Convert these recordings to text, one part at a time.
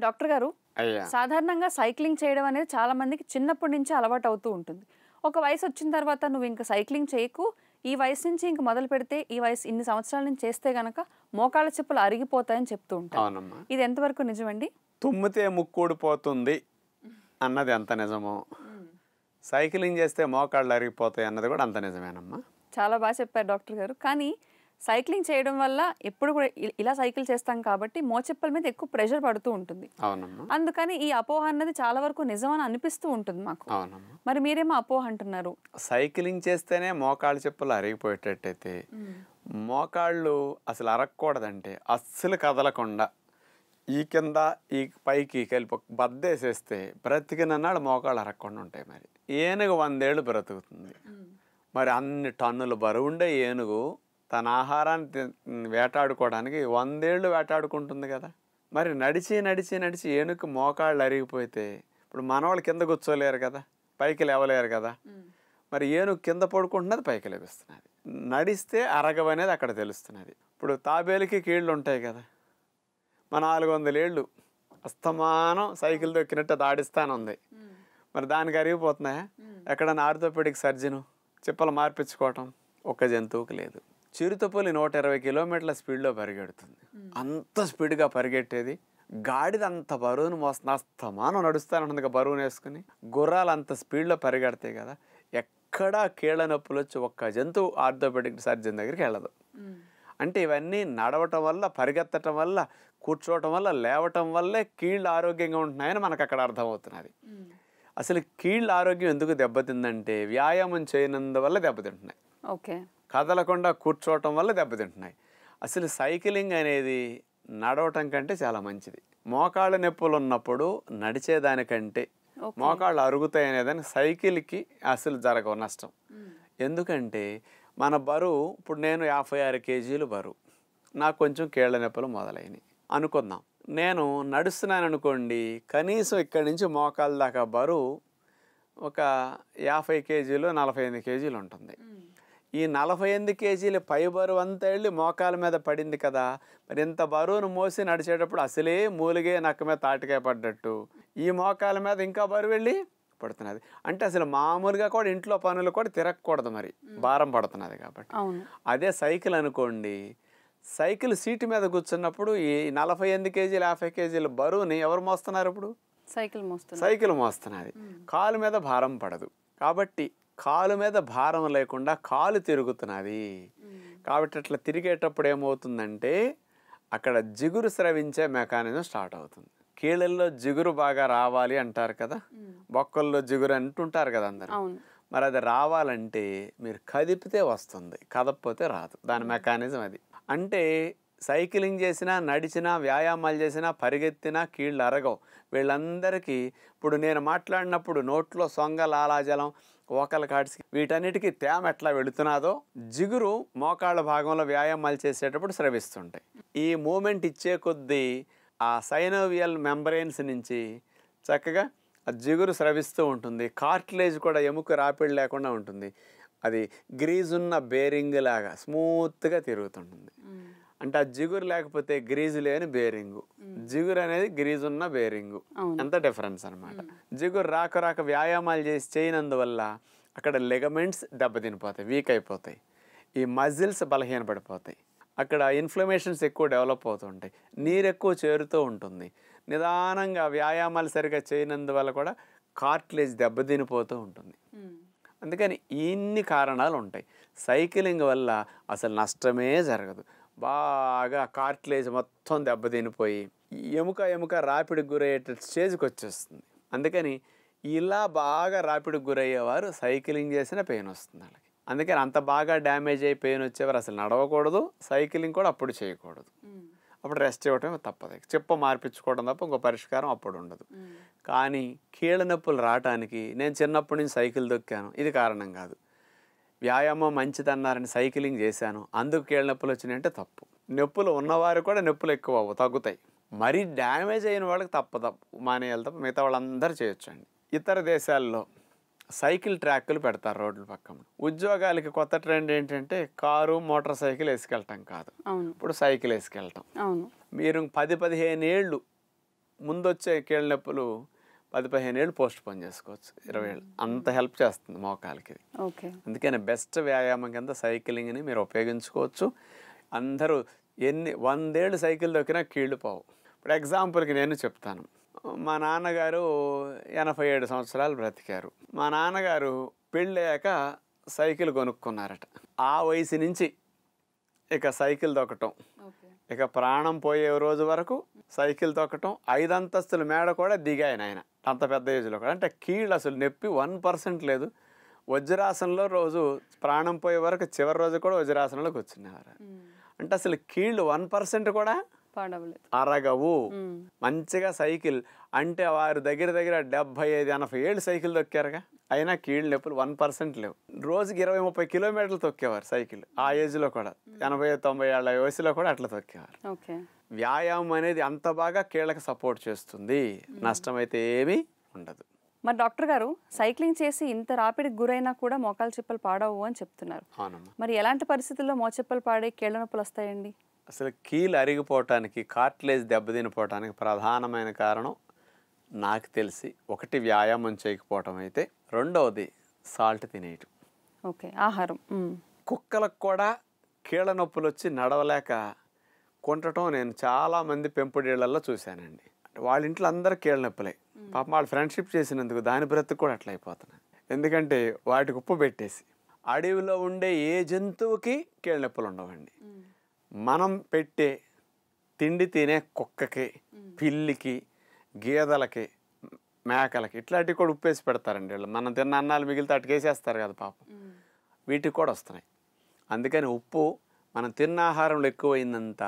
Doctor గారు అయ్యా సాధారణంగా సైక్లింగ్ చేయడం అనేది చాలా మందికి చిన్నప్పటి నుంచి అలవాటు అవుతూ ఉంటుంది ఒక వయసు వచ్చిన తర్వాత నువ్వు ఇంకా సైక్లింగ్ చేయకు ఈ వయసు నుంచి ఇంక మొదలు పెడితే ఈ వయసు ఇన్ని సంవత్సరాల నుంచి చేస్తే గనక మోకాళ్ళ చెప్పులు అరిగిపోతాయని చెప్తూ ఉంటారు అవునమ్మా ఇది ఎంతవరకు నిజమండి తుమ్మితే ముక్కూడిపోతుంది అన్నది ఎంత నిజమో సైక్లింగ్ చేస్తే మోకాళ్ళు అరిగిపోతాయి అన్నది కూడా అంత నిజమేనమ్మా చాలా బాగా చెప్పారు డాక్టర్ గారు కానీ సైక్లింగ్ చేయడం వల్ల ఎప్పుడు కూడా ఇ- ఇలా సైకిల్ చేస్తాం కాబట్టి మోచెప్పల మీద ఎక్కువ ప్రెషర్ పడుతూ ఉంటుంది అవునమ్మా అందుకని ఈ అపోహ అన్నది చాలా వరకు నిజమని అనిపిస్తూ ఉంటుంది మాకు అవునమ్మా మరి మీరేమో అపోహ అంటున్నారు సైక్లింగ్ చేస్తేనే మోకాళ్ళ చెప్పులు అరిగిపోయేటట్టయితే మోకాళ్ళు అసలు అరగకూడదంటే అస్సలు కదలకుండా ఈ కింద ఈ పైకి కలిపి ఒక బద్దేసేస్తే బ్రతికినన్నాడు మోకాళ్ళు అరగకుండా ఉంటాయి మరి ఏనుగు వందేళ్ళు బ్రతుకుతుంది మరి అన్ని టన్నుల బరువుండే ఏనుగు తన ఆహారాన్ని తి- వేటాడుకోవడానికి వందేళ్ళు వేటాడుకుంటుంది కదా మరి నడిచి నడిచి నడిచి ఏనుగు మోకాళ్ళు అరిగిపోతే ఇప్పుడు మనవాళ్ళు కింద కూర్చోలేరు కదా పైకి లేవలేరు కదా మరి ఏనుగు కింద పడుకుంటున్నది పైకి లేపిస్తున్నది నడిస్తే అరగవనేది అక్కడ తెలుస్తున్నది ఇప్పుడు తాబేలుకి కీళ్ళు ఉంటాయి కదా మా నాలుగు వందల ఏళ్ళు అస్తమానం సైకిల్ దొక్కినట్టు దాడిస్తానుంది మరి దానికి అరిగిపోతున్నాయా ఎక్కడన్నా ఆర్థోపెడిక్ సర్జను చిప్పలు మార్పించుకోవటం ఒక్క జంతువుకి లేదు చిరుతపులి నూట ఇరవై కిలోమీటర్ల స్పీడ్లో పరిగెడుతుంది అంత స్పీడ్గా పరిగెట్టేది గాడిద అంత బరువును మోస్తుంది అస్తమానం నడుస్తానంటుంది కదా బరువును వేసుకుని గుర్రాలు అంత స్పీడ్లో పరిగెడతాయి కదా ఎక్కడా కీళ్ళ నొప్పులు వచ్చి ఒక్క జంతువు ఆర్థోపెడిక్ సర్జన్ దగ్గరికి వెళ్ళదు అంటే ఇవన్నీ నడవటం వల్ల పరిగెత్తటం వల్ల కూర్చోవటం వల్ల లేవటం వల్లే కీళ్ళు ఆరోగ్యంగా ఉంటున్నాయని మనకు అక్కడ అర్థమవుతున్నది అసలు కీళ్ళ ఆరోగ్యం ఎందుకు దెబ్బతిందంటే వ్యాయామం చేయనందువల్ల దెబ్బతింటున్నాయి ఓకే కదలకుండా కూర్చోవటం వల్ల దెబ్బతింటున్నాయి అసలు సైక్లింగ్ అనేది నడవటం కంటే చాలా మంచిది మోకాళ్ళ నొప్పులు ఉన్నప్పుడు నడిచేదానికంటే Okay. మోకాళ్ళు అరుగుతాయి అనేదాన్ని సైకిల్కి అసలు జరగవు నష్టం ఎందుకంటే మన బరువు ఇప్పుడు నేను యాభై ఆరు కేజీలు బరువు నాకు కొంచెం కీళ్ళ నొప్పులు మొదలైనవి అనుకుందాం నేను నడుస్తున్నాను అనుకోండి కనీసం ఇక్కడి నుంచి మోకాళ్ళ దాకా బరువు ఒక యాభై కేజీలు నలభై ఎనిమిది కేజీలు ఉంటుంది ఈ నలభై ఎనిమిది కేజీల పై బరువు అంతా వెళ్ళి మోకాల మీద పడింది కదా మరి ఇంత బరువును మోసి నడిచేటప్పుడు అసలే మూలిగే నక్క మీద తాటికాయ పడ్డట్టు ఈ మోకాల మీద ఇంకా బరువు వెళ్ళి పడుతున్నది అంటే అసలు మామూలుగా కూడా ఇంట్లో పనులు కూడా తిరగకూడదు మరి భారం పడుతున్నది కాబట్టి అవును అదే సైకిల్ అనుకోండి సైకిల్ సీటు మీద కూర్చున్నప్పుడు ఈ నలభై ఎనిమిది కేజీలు యాభై కేజీల బరువుని ఎవరు మోస్తున్నారు ఇప్పుడు సైకిల్ మోస్తుంది సైకిల్ మోస్తున్నది కాలు మీద భారం పడదు కాబట్టి కాలు మీద భారం లేకుండా కాలు తిరుగుతున్నది కాబట్టి అట్లా తిరిగేటప్పుడు ఏమవుతుందంటే అక్కడ జిగురు స్రవించే మెకానిజం స్టార్ట్ అవుతుంది కీళ్ళల్లో జిగురు బాగా రావాలి అంటారు కదా బొక్కల్లో జిగురు అంటుంటారు కదా అందరు అవును మరి అది రావాలంటే మీరు కదిపితే వస్తుంది కదపపోతే రాదు దాని మెకానిజం అది అంటే సైక్లింగ్ చేసినా నడిచినా వ్యాయామాలు చేసినా పరిగెత్తినా కీళ్ళు అరగవు వీళ్ళందరికీ ఇప్పుడు నేను మాట్లాడినప్పుడు నోట్లో సొంగ లాలాజలం ఓకల కాడ్స్ వీటన్నిటికీ తేమ ఎట్లా వెళుతున్నదో జిగురు మోకాళ్ళ భాగంలో వ్యాయామాలు చేసేటప్పుడు స్రవిస్తుంటాయి ఈ మూమెంట్ ఇచ్చే కొద్దీ ఆ సైనోవియల్ మెంబ్రెయిన్స్ నుంచి చక్కగా ఆ జిగురు స్రవిస్తూ ఉంటుంది కార్టిలేజ్ కూడా ఎముక రాపిడి లేకుండా ఉంటుంది అది గ్రీజ్ ఉన్న బేరింగ్ లాగా స్మూత్గా తిరుగుతుంటుంది అంటే ఆ జిగురు లేకపోతే గ్రీజు లేని బేరింగు జిగురు అనేది గ్రీజ్ ఉన్న బేరింగు అవును. ఎంత డిఫరెన్స్ అనమాట జిగురు రాక రాక వ్యాయామాలు చేసి చేయనందువల్ల అక్కడ లెగమెంట్స్ దెబ్బతినిపోతాయి వీక్ అయిపోతాయి ఈ మజిల్స్ బలహీనపడిపోతాయి అక్కడ ఇన్ఫ్లమేషన్స్ ఎక్కువ డెవలప్ అవుతుంటాయి నీరు ఎక్కువ చేరుతూ ఉంటుంది నిదానంగా వ్యాయామాలు సరిగా చేయనందువల్ల కూడా కార్టిలేజ్ దెబ్బతినిపోతూ ఉంటుంది అందుకని ఇన్ని కారణాలు ఉంటాయి సైక్లింగ్ వల్ల అసలు నష్టమే జరగదు బాగా కార్టిలేజ్ మొత్తం దెబ్బతినిపోయి ఎముక ఎముక రాపిడికి గురయ్యే స్టేజ్కి వచ్చేస్తుంది అందుకని ఇలా బాగా రాపిడికి గురయ్యేవారు సైక్లింగ్ చేసిన పెయిన్ వస్తుంది వాళ్ళకి అందుకని అంత బాగా డ్యామేజ్ అయి పెయిన్ వచ్చేవారు అసలు నడవకూడదు సైక్లింగ్ కూడా అప్పుడు చేయకూడదు అప్పుడు రెస్ట్ ఇవ్వటమే తప్పదు చెప్ప మార్పించుకోవడం తప్ప ఇంకో పరిష్కారం అప్పుడు ఉండదు కానీ కీళ్ళ నొప్పులు రావటానికి నేను చిన్నప్పటి నుంచి సైకిల్ దొక్కాను ఇది కారణం కాదు వ్యాయామం మంచిదన్నారని సైక్లింగ్ చేశాను అందుకు కీళ్ళ నొప్పులు వచ్చినాయంటే తప్పు నొప్పులు ఉన్నవారు కూడా నొప్పులు ఎక్కువ అవ్వవు తగ్గుతాయి మరీ డ్యామేజ్ అయిన వాళ్ళకి తప్ప తప్పు మానేయాలి తప్ప మిగతా వాళ్ళందరూ చేయొచ్చండి ఇతర దేశాల్లో సైకిల్ ట్రాక్లు పెడతారు రోడ్ల పక్కన ఉద్యోగాలకి కొత్త ట్రెండ్ ఏంటంటే కారు మోటార్ సైకిల్ వేసుకెళ్ళటం కాదు అవును ఇప్పుడు సైకిల్ వేసుకెళ్ళటం అవును మీరు పది పదిహేను ఏళ్ళు ముందు వచ్చే కీళ్ళ నొప్పులు పది పదిహేను ఏళ్ళు పోస్ట్ పోన్ చేసుకోవచ్చు ఇరవై ఏళ్ళు అంత హెల్ప్ చేస్తుంది మోకాలకి ఇది ఓకే అందుకని బెస్ట్ వ్యాయామం కింద సైక్లింగ్ని మీరు ఉపయోగించుకోవచ్చు అందరూ ఎన్ని వందేళ్ళు సైకిల్ దొక్కినా కీళ్ళు పోవు ఇప్పుడు ఎగ్జాంపుల్కి నేను చెప్తాను మా నాన్నగారు ఎనభై ఏడు సంవత్సరాలు బ్రతికారు మా నాన్నగారు పెళ్ళయ్యాక సైకిల్ కొనుక్కున్నారట ఆ వయసు నుంచి ఇక సైకిల్ దొక్కటం ఓకే ఇక ప్రాణం పోయే రోజు వరకు సైకిల్ తొక్కటం ఐదు అంతస్తుల మేడ కూడా దిగాయన ఆయన అంత పెద్ద ఏజ్లో కూడా అంటే కీళ్ళు అసలు నొప్పి వన్ పర్సెంట్ లేదు వజ్రాసనంలో రోజు ప్రాణం పోయే వరకు చివరి రోజు కూడా వజ్రాసనంలోకి వచ్చినారు అంటే అసలు కీళ్ళు వన్ పర్సెంట్ కూడా పాడవలేదు అరగవు మంచిగా సైకిల్ అంటే వారు దగ్గర దగ్గర డెబ్బై ఐదు ఎనభై ఏళ్ళు సైకిల్ తొక్కారుగా అయినా కీళ్ళు నొప్పులు వన్ పర్సెంట్ లేవు రోజుకి ఇరవై ముప్పై కిలోమీటర్లు తొక్కేవారు సైకిల్ ఆ ఏజ్లో కూడా ఎనభై తొంభై ఏళ్ళ వయసులో కూడా అట్లా తొక్కేవారు ఓకే వ్యాయామం అనేది అంత బాగా కీళ్ళకి సపోర్ట్ చేస్తుంది నష్టం అయితే ఏమీ ఉండదు మరి డాక్టర్ గారు సైక్లింగ్ చేసి ఇంత రాపిడికి గురైనా కూడా మోకాలు చిప్పలు పాడవు అని చెప్తున్నారు అవునమ్మా మరి ఎలాంటి పరిస్థితుల్లో మోచెప్పలు పాడే కీళ్ళ నొప్పులు వస్తాయండి అసలు కీలు అరిగిపోవటానికి కార్ట్లేజ్ దెబ్బతినిపోవటానికి ప్రధానమైన కారణం నాకు తెలిసి ఒకటి వ్యాయామం చేయకపోవటం అయితే రెండవది సాల్ట్ తినేయటం ఓకే ఆహారం మ్మ్. కుక్కలకు కూడా కీళ్ళ నొప్పులు వచ్చి నడవలేక కొంటటం నేను చాలామంది పెంపుడీళ్లలో చూశానండి వాళ్ళ ఇంట్లో అందరూ కీళ్ళ నొప్పులే పాపం వాళ్ళు ఫ్రెండ్షిప్ చేసినందుకు దాని బ్రతుకు కూడా అట్లా అయిపోతున్నాయి ఎందుకంటే వాటికి ఉప్పు పెట్టేసి అడవిలో ఉండే ఏ జంతువుకి కీళ్ళ నొప్పులు ఉండవండి మనం పెట్టే తిండి తినే కుక్కకి పిల్లికి గేదెలకి మేకలకి ఇట్లాంటివి కూడా ఉప్పేసి పెడతారండి వీళ్ళు మనం తిన్న అన్నాలు మిగిలితే అటుకేసేస్తారు కదా పాపం వీటికి కూడా వస్తున్నాయి అందుకని ఉప్పు మనం తిన్న ఆహారంలో ఎక్కువైందంత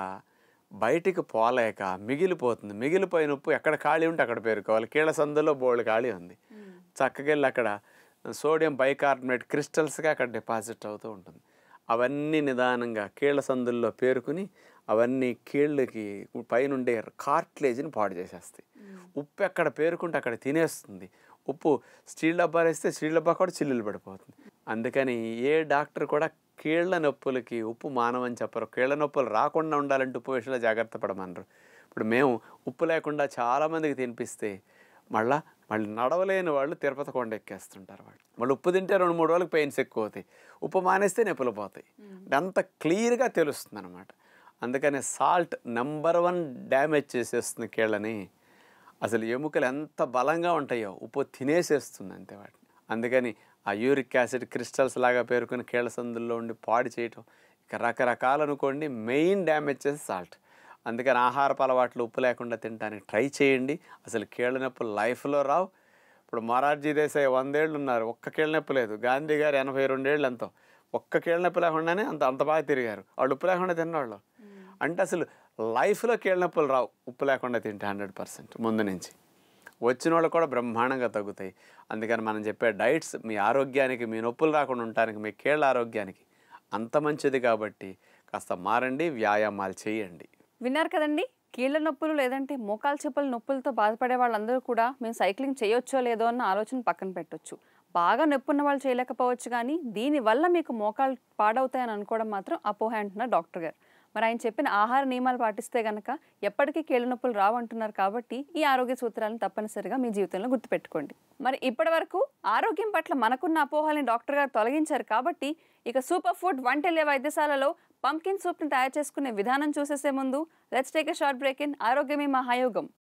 బయటికి పోలేక మిగిలిపోతుంది మిగిలిపోయిన ఉప్పు ఎక్కడ ఖాళీ ఉంటే అక్కడ పేరుకోవాలి కీళ్ళ సందులో బోల్డ్ ఖాళీ ఉంది చక్కగా వెళ్ళి అక్కడ సోడియం బైకార్బోనేట్ క్రిస్టల్స్గా అక్కడ డిపాజిట్ అవుతూ ఉంటుంది అవన్నీ నిదానంగా కీళ్ళ సందుల్లో పేరుకుని అవన్నీ కీళ్ళకి పైనుండే కార్ట్లేజ్ని పాడు చేసేస్తాయి ఉప్పు ఎక్కడ పేరుకుంటే అక్కడ తినేస్తుంది ఉప్పు స్టీల్ డబ్బా వేస్తే స్టీల్ డబ్బా కూడా చిల్లులు పడిపోతుంది అందుకని ఏ డాక్టర్ కూడా కీళ్ళ నొప్పులకి ఉప్పు మానవని చెప్పరు కీళ్ళ నొప్పులు రాకుండా ఉండాలంటే ఉప్పు విషయంలో జాగ్రత్త పడమనరు ఇప్పుడు మేము ఉప్పు లేకుండా చాలామందికి తినిపిస్తే మళ్ళా మళ్ళీ నడవలేని వాళ్ళు తిరుపతి కొండ ఎక్కేస్తుంటారు వాళ్ళు మళ్ళీ ఉప్పు తింటే రెండు మూడు రోజులకు పెయిన్స్ ఎక్కువ అవుతాయి ఉప్పు మానేస్తే నొప్పులు పోతాయి అంటే అంత క్లియర్గా తెలుస్తుంది అనమాట అందుకని సాల్ట్ నెంబర్ వన్ డ్యామేజ్ చేసేస్తుంది కీళ్ళని అసలు ఎముకలు ఎంత బలంగా ఉంటాయో ఉప్పు తినేసేస్తుంది అంతే వాటిని అందుకని ఆ యూరిక్ యాసిడ్ క్రిస్టల్స్ లాగా పేరుకుని కీళ్ళ సందుల్లో ఉండి పాడు చేయటం ఇక రకరకాలు అనుకోండి మెయిన్ డ్యామేజ్ చేసి సాల్ట్ అందుకని ఆహారపు అలవాట్లు ఉప్పు లేకుండా తినడానికి ట్రై చేయండి అసలు కీళ్ళ నొప్పులు లైఫ్లో రావు ఇప్పుడు మొరార్జీ దేశాయ్ వందేళ్ళు ఉన్నారు ఒక్క కీళ్ళ నొప్పి లేదు గాంధీ గారు ఎనభై రెండేళ్ళు ఎంతో ఒక్క కీళ్ళ నొప్పి లేకుండానే అంత అంత బాగా తిరిగారు వాళ్ళు ఉప్పు లేకుండా తిన్నవాళ్ళు అంటే అసలు లైఫ్లో కీళ్ళ నొప్పులు రావు ఉప్పు లేకుండా తింటే హండ్రెడ్ పర్సెంట్ ముందు నుంచి వచ్చిన వాళ్ళు కూడా బ్రహ్మాండంగా తగ్గుతాయి అందుకని మనం చెప్పే డైట్స్ మీ ఆరోగ్యానికి మీ నొప్పులు రాకుండా ఉండటానికి మీ కీళ్ళ ఆరోగ్యానికి అంత మంచిది కాబట్టి కాస్త మారండి వ్యాయామాలు చేయండి విన్నారు కదండి కీళ్ళ నొప్పులు లేదంటే మోకాలు చెప్పుల నొప్పులతో బాధపడే వాళ్ళందరూ కూడా మేము సైక్లింగ్ చేయొచ్చో లేదో అన్న ఆలోచన పక్కన పెట్టొచ్చు బాగా నొప్పి ఉన్న వాళ్ళు చేయలేకపోవచ్చు కానీ దీనివల్ల మీకు మోకాలు పాడవుతాయని అనుకోవడం మాత్రం అపోహ అంటున్నారు డాక్టర్ గారు మరి ఆయన చెప్పిన ఆహార నియమాలు పాటిస్తే గనక ఎప్పటికీ కీళ్ళ నొప్పులు రావంటున్నారు కాబట్టి ఈ ఆరోగ్య సూత్రాలను తప్పనిసరిగా మీ జీవితంలో గుర్తుపెట్టుకోండి మరి ఇప్పటి వరకు ఆరోగ్యం పట్ల మనకున్న అపోహల్ని డాక్టర్ గారు తొలగించారు కాబట్టి ఇక సూపర్ ఫుడ్ వంటలే వైద్యశాలలో పంకిన్ సూప్ని తయారు చేసుకునే విధానం చూసేసే ముందు let's take a short break in ఆరోగ్యమే మహాయోగం